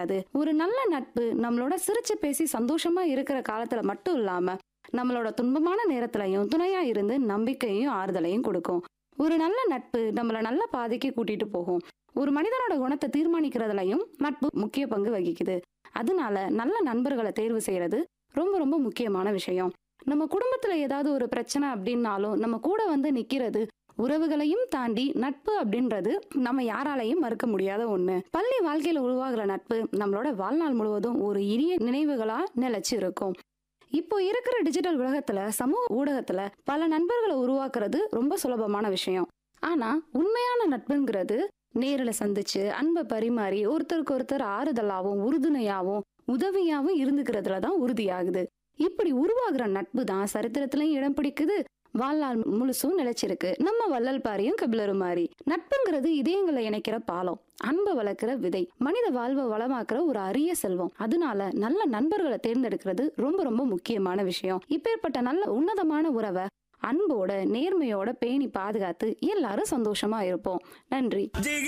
முடியாது ஒரு நல்ல நட்பு நம்மளோட சிரிச்சு பேசி சந்தோஷமா இருக்கிற காலத்துல மட்டும் இல்லாம நம்மளோட துன்பமான நேரத்திலையும் துணையா இருந்து நம்பிக்கையும் ஆறுதலையும் கொடுக்கும் ஒரு நல்ல நட்பு நம்மள நல்ல பாதைக்கு கூட்டிட்டு போகும் ஒரு மனிதனோட குணத்தை தீர்மானிக்கிறதுலயும் நட்பு முக்கிய பங்கு வகிக்குது அதனால நல்ல நண்பர்களை தேர்வு செய்யறது ரொம்ப ரொம்ப முக்கியமான விஷயம் நம்ம குடும்பத்துல ஏதாவது ஒரு பிரச்சனை அப்படின்னாலும் நம்ம கூட வந்து நிக்கிறது உறவுகளையும் தாண்டி நட்பு அப்படின்றது நம்ம யாராலையும் மறுக்க முடியாத ஒண்ணு பள்ளி வாழ்க்கையில உருவாகிற நட்பு நம்மளோட வாழ்நாள் முழுவதும் ஒரு இனிய நினைவுகளா நிலைச்சு இருக்கும் இப்போ இருக்கிற டிஜிட்டல் உலகத்துல சமூக ஊடகத்துல பல நண்பர்களை உருவாக்குறது ரொம்ப சுலபமான விஷயம் ஆனா உண்மையான நட்புங்கிறது நேரில சந்திச்சு அன்பை பரிமாறி ஒருத்தருக்கு ஒருத்தர் ஆறுதலாவும் உறுதுணையாவும் உதவியாவும் இருந்துக்கிறதுல தான் உறுதியாகுது இப்படி உருவாகுற நட்பு தான் சரித்திரத்திலையும் இடம் பிடிக்குது வாழ்நாள் முழுசும் நிலைச்சிருக்கு நம்ம வள்ளல் பாரியும் கபிலரும் மாறி நட்புங்கிறது இதயங்களை இணைக்கிற பாலம் அன்பை வளர்க்கிற விதை மனித வாழ்வை வளமாக்குற ஒரு அரிய செல்வம் அதனால நல்ல நண்பர்களை தேர்ந்தெடுக்கிறது ரொம்ப ரொம்ப முக்கியமான விஷயம் இப்பேற்பட்ட நல்ல உன்னதமான உறவை அன்போட நேர்மையோட பேணி பாதுகாத்து எல்லாரும் சந்தோஷமா இருப்போம் நன்றி